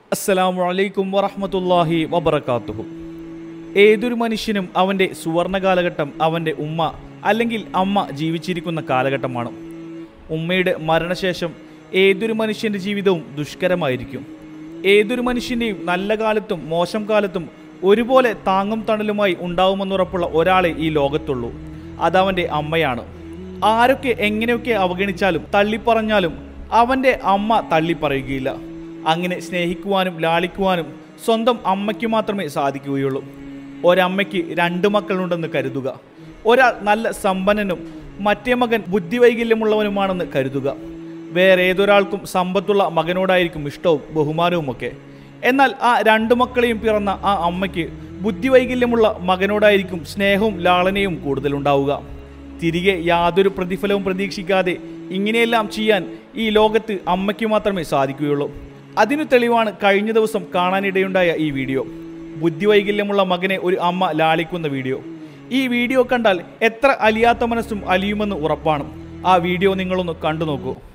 അസ്സലാമു അലൈക്കും വറഹ്മത്തുള്ളാഹി വബറകാതുഹു ഏതൊരു മനുഷ്യനും അവൻ്റെ സുവർണ കാലഘട്ടം അവൻ്റെ ഉമ്മ അല്ലെങ്കിൽ അമ്മ ജീവിച്ചിരിക്കുന്ന കാലഘട്ടമാണ് ഉമ്മയുടെ മരണശേഷം ഏതൊരു മനുഷ്യൻ്റെ ജീവിതവും ദുഷ്കരമായിരിക്കും ഏതൊരു മനുഷ്യൻ്റെയും നല്ല കാലത്തും മോശം കാലത്തും ഒരുപോലെ താങ്ങും തണലുമായി ഉണ്ടാവുമെന്നുറപ്പുള്ള ഒരാളെ ഈ ലോകത്തുള്ളൂ അതവൻ്റെ അമ്മയാണ് ആരൊക്കെ എങ്ങനെയൊക്കെ അവഗണിച്ചാലും തള്ളിപ്പറഞ്ഞാലും അവൻ്റെ അമ്മ തള്ളിപ്പറയുകയില്ല അങ്ങനെ സ്നേഹിക്കുവാനും ലാളിക്കുവാനും സ്വന്തം അമ്മയ്ക്ക് മാത്രമേ സാധിക്കുകയുള്ളൂ ഒരമ്മയ്ക്ക് രണ്ട് മക്കളുണ്ടെന്ന് കരുതുക ഒരാൾ നല്ല സമ്പന്നനും മറ്റേ മകൻ ബുദ്ധിവൈകല്യമുള്ളവനുമാണെന്ന് കരുതുക വേറെ ഏതൊരാൾക്കും സമ്പത്തുള്ള മകനോടായിരിക്കും ഇഷ്ടവും ബഹുമാനവുമൊക്കെ എന്നാൽ ആ രണ്ടു മക്കളെയും പിറന്ന ആ അമ്മയ്ക്ക് ബുദ്ധിവൈകല്യമുള്ള മകനോടായിരിക്കും സ്നേഹവും ലാളനയും കൂടുതലുണ്ടാവുക തിരികെ യാതൊരു പ്രതിഫലവും പ്രതീക്ഷിക്കാതെ ഇങ്ങനെയെല്ലാം ചെയ്യാൻ ഈ ലോകത്ത് അമ്മയ്ക്ക് മാത്രമേ സാധിക്കുകയുള്ളൂ അതിനു തെളിവാണ് കഴിഞ്ഞ ദിവസം കാണാനിടയുണ്ടായ ഈ വീഡിയോ ബുദ്ധിവൈകല്യമുള്ള മകനെ ഒരു അമ്മ ലാളിക്കുന്ന വീഡിയോ ഈ വീഡിയോ കണ്ടാൽ എത്ര അലിയാത്ത മനസ്സും അലിയുമെന്ന് ഉറപ്പാണ് ആ വീഡിയോ നിങ്ങളൊന്ന് കണ്ടു നോക്കൂ